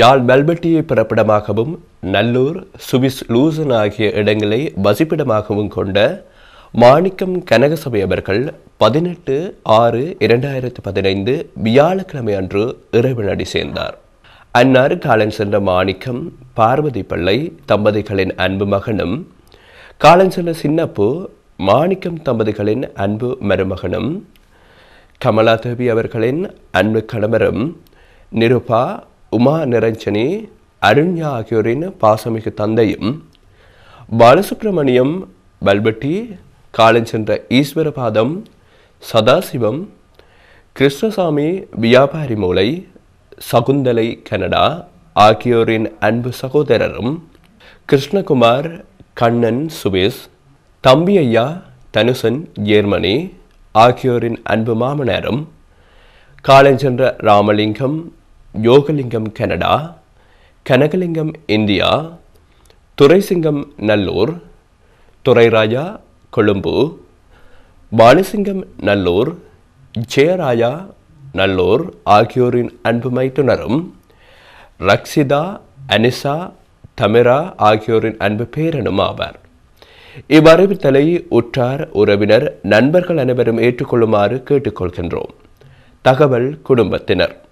யாழ் மெல்பட்டியை பிறப்பிடமாகவும் Nallur Swiss லூசன் ஆகிய இடங்களை வசிப்பிடமாகவும் கொண்ட மாணிக்கம் கனகசபை அவர்கள் பதினெட்டு ஆறு இரண்டாயிரத்து பதினைந்து வியாழக்கிழமை அன்று இறைவனடி சேர்ந்தார் அன்னார் காலன் சென்ற மாணிக்கம் பார்வதி பிள்ளை தம்பதிகளின் அன்பு மகனும் காலன் சென்ற சின்னப்பு மாணிக்கம் தம்பதிகளின் அன்பு மருமகனும் கமலா தேவி அவர்களின் அன்பு கணவரும் நிருபா உமா நிரஞ்சனி அருண்யா ஆகியோரின் பாசமிகு தந்தையும் பாலசுப்ரமணியம் பல்பட்டி காலஞ்சென்ற ஈஸ்வரபாதம் சதாசிவம் கிருஷ்ணசாமி வியாபாரி மூலை சகுந்தலை கனடா ஆகியோரின் அன்பு சகோதரரும் கிருஷ்ணகுமார் கண்ணன் சுவேஸ் தம்பி ஐயா தனுசன் ஜெர்மனி ஆகியோரின் அன்பு மாமனாரும் காலஞ்சென்ற ராமலிங்கம் யோகலிங்கம் கனடா கனகலிங்கம் இந்தியா துரைசிங்கம் நல்லூர் துரைராஜா கொழும்பு பாலசிங்கம் நல்லூர் ஜெயராஜா நல்லூர் ஆகியோரின் அன்பு மைத்துனரும் ரக்ஷிதா அனிசா தமிரா ஆகியோரின் அன்பு பேரனும் ஆவார் இவ்வறிவித்தலை உற்றார் உறவினர் நண்பர்கள் அனைவரும் ஏற்றுக்கொள்ளுமாறு கேட்டுக்கொள்கின்றோம் தகவல் குடும்பத்தினர்